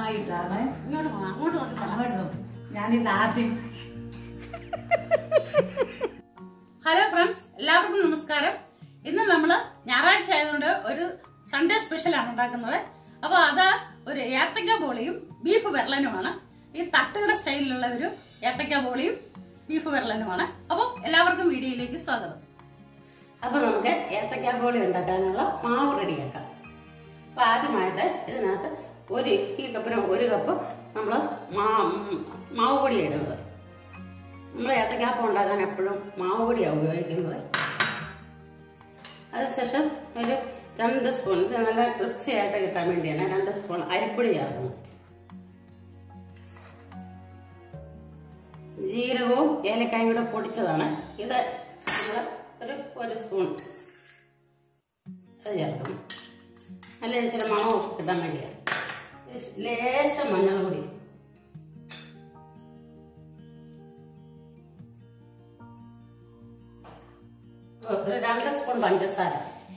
ആദ്യമായിട്ടാണ് ഇങ്ങോട്ട് പോകാം അങ്ങോട്ട് നോക്കി പറ. അങ്ങോട്ട് നോക്കും ഞാനിത് ആദ്യം ഹലോ ഫ്രണ്ട്സ് എല്ലാവർക്കും നമസ്കാരം ഇന്ന് നമ്മള് ഞായറാഴ്ച ആയതുകൊണ്ട് ഒരു സൺഡേ സ്പെഷ്യൽ ആണ് ഉണ്ടാക്കുന്നത് അപ്പൊ അത് ഒരു ഏത്തക്ക ബോളിയും ബീഫ് വെള്ളനുമാണ് ഈ തട്ടുകട സ്റ്റൈലിലുള്ള ഒരു ഏത്തക്ക ബോളിയും ബീഫ് വെള്ളനുമാണ് അപ്പൊ എല്ലാവർക്കും വീഡിയോയിലേക്ക് സ്വാഗതം അപ്പൊ നമുക്ക് ഏത്തക്ക ബോളി ഉണ്ടാക്കാനുള്ള മാവ് റെഡിയാക്കാം അപ്പൊ ആദ്യമായിട്ട് ഇതിനകത്ത് ഒരു ഈ കപ്പിന് ഒരു കപ്പ് നമ്മൾ മാവ് പൊടി ഇടുന്നത് നമ്മൾ ഏത്തക്കാപ്പം ഉണ്ടാക്കാൻ എപ്പോഴും മാവ് പൊടിയാണ് ഉപയോഗിക്കുന്നത് അതിനുശേഷം ഒരു രണ്ട് സ്പൂൺ ഇത് നല്ല ക്രിപ്സി ആയിട്ട് കിട്ടാൻ വേണ്ടിയാണ് രണ്ട് സ്പൂൺ അരിപ്പൊടി ചേർക്കുന്നത് ജീരകവും ഏലക്കായും കൂടെ പൊടിച്ചതാണ് ഇത് നമ്മൾ ഒരു ഒരു സ്പൂൺ അത് ചേർക്കണം നല്ല ഇച്ചിരി മണമൊക്കെ കിട്ടാൻ വേണ്ടിയാണ് ലേശം മഞ്ഞൾപ്പൊടി ഒരു രണ്ട് സ്പൂൺ പഞ്ചസാര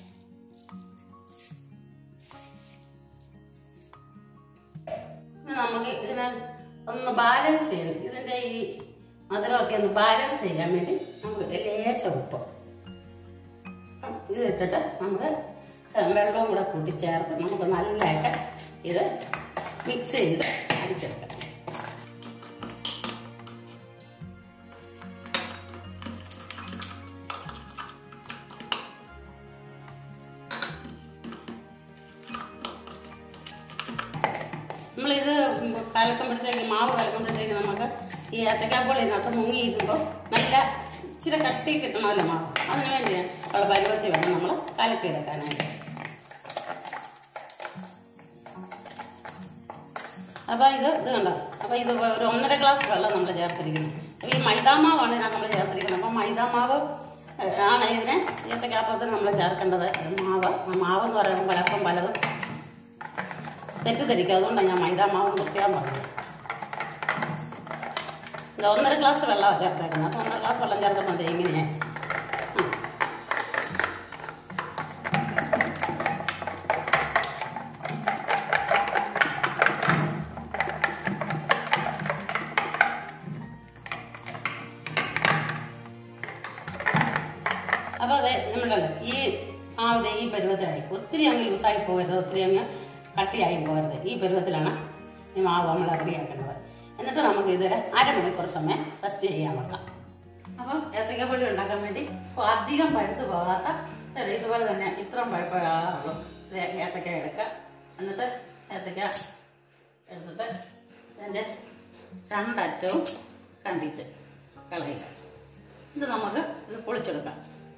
ഇനി നമുക്ക് ഇതിനെ ഒന്ന് ബാലൻസ് ചെയ്യണം ഇതിന്റെ ഈ മധുരമൊക്കെ ഒന്ന് ബാലൻസ് ചെയ്യാൻ വേണ്ടി നമുക്ക് ലേശം ഉപ്പ് അപ്പം ഇത് ഇട്ടിട്ട് നമുക്ക് ശ- വെള്ളവും കൂടെ കൂട്ടി ചേർത്ത് നമുക്ക് നല്ലതായിട്ട് ഇത് മിക്സ് ചെയ്ത് അടിച്ചെടുക്കാം നമ്മളിത് കലക്കുമ്പോഴത്തേക്ക് മാവ് കലക്കുമ്പോഴത്തേക്ക് നമുക്ക് ഈ ഏത്തക്കാപ്പോൾ ഇതിനകത്ത് മുങ്ങിയിരിക്കുമ്പോൾ നല്ല ഇച്ചിരി കട്ടി കിട്ടണമല്ലോ മാവ് അതിന് വേണ്ടിയാണ് ഉള്ള പരുവത്തി വേണം നമ്മൾ കലക്കിയെടുക്കാനായിട്ട് അപ്പോൾ ഇത് ഇത് കണ്ടോ അപ്പോൾ ഇത് ഒരു ഒന്നര ഗ്ലാസ് വെള്ളം നമ്മൾ ചേർത്തിരിക്കുന്നു അപ്പോൾ ഈ മൈദാമാവാണ് ഇതിനകത്ത് നമ്മൾ ചേർത്തിരിക്കുന്നത് അപ്പോൾ മൈദാമാവ് ഏഹ്, ആണ് ഇതിനെ ഏത്തക്കാപ്പത്തിന് നമ്മൾ ചേർക്കേണ്ടത് മാവ് മാവ് എന്ന് പറയുമ്പോൾ പലപ്പം പലതും തെറ്റിദ്ധരിക്കുക അതുകൊണ്ടാണ് ഞാൻ മൈദാ മാവ് നിർത്തിയാൻ പറഞ്ഞത് ഇത് ഒന്നര ഗ്ലാസ് വെള്ളമാണ് ചേർത്തേക്കുന്നത് അപ്പോൾ ഒന്നര ഗ്ലാസ് വെള്ളം ചേർത്തപ്പോൾ മതി ഇങ്ങനെ അപ്പോൾ അതെ നമ്മളുണ്ടല്ലോ ഈ മാവ് ദേ ഈ പരുവത്തിലായി ഒത്തിരി അങ്ങ് ലൂസായി പോകരുത് ഒത്തിരി അങ്ങ് കട്ടിയായി പോകരുത് ഈ പരുവത്തിലാണ് ഈ മാവ് നമ്മൾ റെഡിയാക്കുന്നത് എന്നിട്ട് നമുക്ക് ഇതൊരു അരമണിക്കൂർ സമയം റെസ്റ്റ് ചെയ്യാൻ വെക്കാം അപ്പം ഏത്തക്കപ്പൊടി ഉണ്ടാക്കാൻ വേണ്ടി ഇപ്പൊ അധികം പഴുത്ത് പോകാത്ത ഇതേ ഇതുപോലെ തന്നെ ഇത്രയും പഴുപ്പാകാറുള്ളൂ ഇത് ഏത്തക്ക എടുക്കുക എന്നിട്ട് ഏത്തക്ക എടുത്തിട്ട് ഇതിൻ്റെ രണ്ടറ്റവും കണ്ടിച്ച് കളയുക ഇത് നമുക്ക് ഇത് പൊളിച്ചെടുക്കാം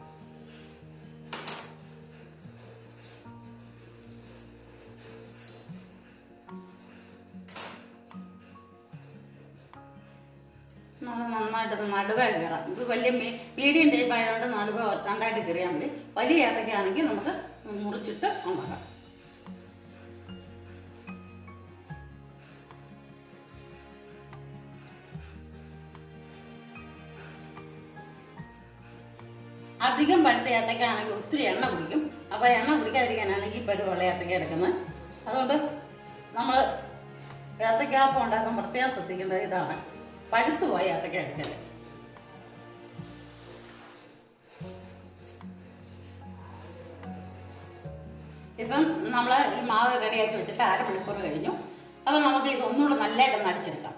നമ്മൾ നന്നായിട്ട് നടുവ കയറാം ഇത് വലിയ മീ- മീഡിയം ടൈപ്പ് ആയതുകൊണ്ട് നടുവ രണ്ടായിട്ട് കയറിയാൽ മതി വലിയ ഏത്തക്കയാണെങ്കിൽ നമുക്ക് മുറിച്ചിട്ട് ഉണ്ടാക്കാം അധികം പഴുത്ത ഏത്തക്ക ആണെങ്കിൽ ഒത്തിരി എണ്ണ കുടിക്കും അപ്പോൾ എണ്ണ കുടിക്കാതിരിക്കാനാണ് ഈ പരുവുള്ള ഏത്തക്ക എടുക്കുന്നത് അതുകൊണ്ട് നമ്മൾ ഏത്തക്കാപ്പം ഉണ്ടാക്കാൻ പ്രത്യേകം ശ്രദ്ധിക്കേണ്ടത് ഇതാണ് പഴുത്തു പോയ ഏത്തക്ക എടുക്കല് ഇപ്പം നമ്മൾ ഈ മാവ് റെഡിയാക്കി വെച്ചിട്ട് അരമണിക്കൂർ കഴിഞ്ഞു അപ്പം നമുക്ക് ഇത് ഒന്നുകൂടെ നല്ലതായിട്ടൊന്ന് അടിച്ചെടുക്കാം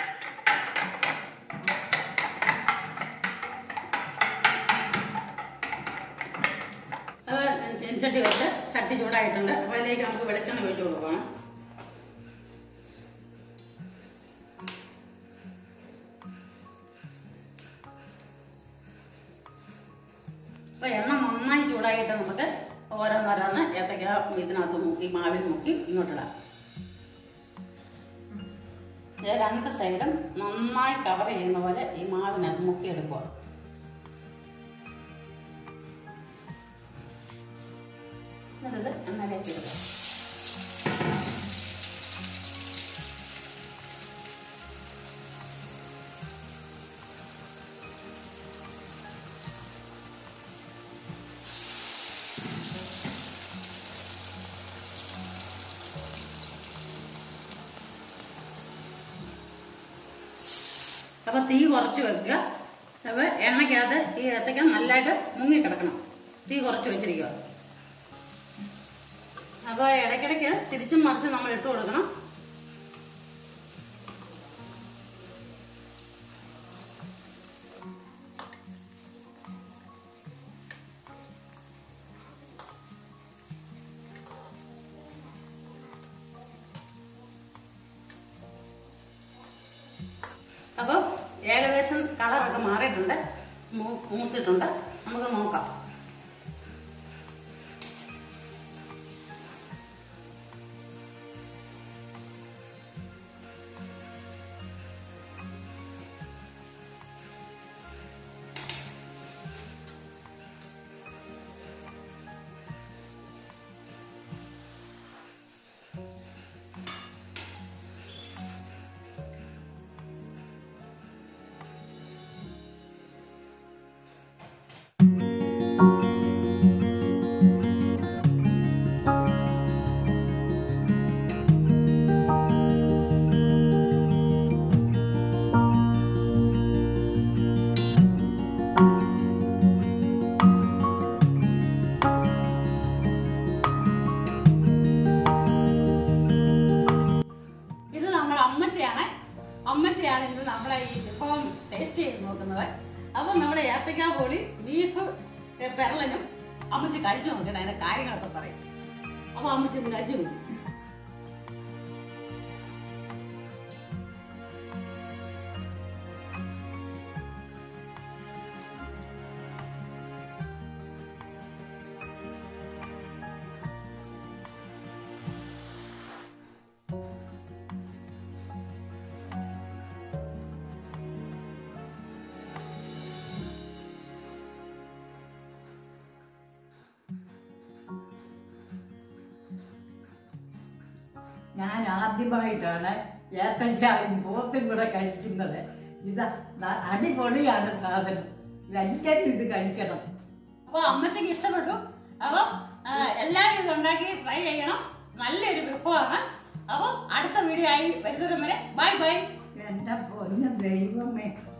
അപ്പോൾ ചെഞ്ചട്ടി വെച്ച് ചട്ടി ചൂടായിട്ടുണ്ട് അപ്പോൾ അതിലേക്ക് നമുക്ക് വെളിച്ചെണ്ണ ഒഴിച്ചു കൊടുക്കണം അപ്പോൾ എണ്ണ നന്നായി ചൂടായിട്ട് നമുക്ക് ഓരോന്നോരോന്ന് ഏത്തക്ക ഇതിനകത്ത് മുക്കി മാവിൽ മുക്കി ഇങ്ങോട്ടിടാം ഇത് രണ്ട് സൈഡും നന്നായി കവർ ചെയ്യുന്ന പോലെ ഈ മാവിനകത്ത് മുക്കിയെടുക്കുക എന്നിട്ട് ഇത് എണ്ണയിലേക്ക് ഇടുക അപ്പൊ തീ കുറച്ച് വെക്കുക അപ്പൊ എണ്ണയ്ക്കകത്ത് ഈ ഏത്തക്ക നല്ലതായിട്ട് മുങ്ങി കിടക്കണം തീ കുറച്ച് വെച്ചിരിക്കുക അപ്പൊ ഇടയ്ക്കിടയ്ക്ക് തിരിച്ചും മറിച്ച് നമ്മൾ ഇട്ട് കൊടുക്കണം അപ്പോൾ ഏകദേശം കളറൊക്കെ മാറിയിട്ടുണ്ട് മൂ- മൂത്തിട്ടുണ്ട് നമുക്ക് നോക്കാം ഇത് നമ്മുടെ അമ്മച്ചയാണ് അമ്മച്ചയാണ് ഇത് നമ്മളെ ഈ വിഭവം ടേസ്റ്റ് ചെയ്ത് നോക്കുന്നത് അപ്പൊ നമ്മുടെ ഏത്തക്കാ പൊളി ബീഫ് ഏ, പെരളനും അമ്മച്ചി കഴിച്ചു നോക്കണം അതിന്റെ കാര്യങ്ങളൊക്കെ പറയും അപ്പൊ അമ്മച്ചി ഒന്ന് കഴിച്ചു നോക്കും ഞാൻ ആദ്യമായിട്ടാണ് ഏത്തക്കായും പോത്തും കൂടെ കഴിക്കുന്നത് ഇത് ന- അടിപൊളിയാണ് സാധനം ഇതെല്ലാവരും ഇത് കഴിക്കണം അപ്പൊ അമ്മച്ചക്ക് ഇഷ്ടപ്പെട്ടു അപ്പൊ ആ, എല്ലാവരും ഇത് ഉണ്ടാക്കി ട്രൈ ചെയ്യണം നല്ലൊരു വിഭവമാണ് അപ്പൊ അടുത്ത വീഡിയോ ആയി വരുന്നവരെ ബൈ ബൈ എന്റെ പൊന്ന ദൈവമേ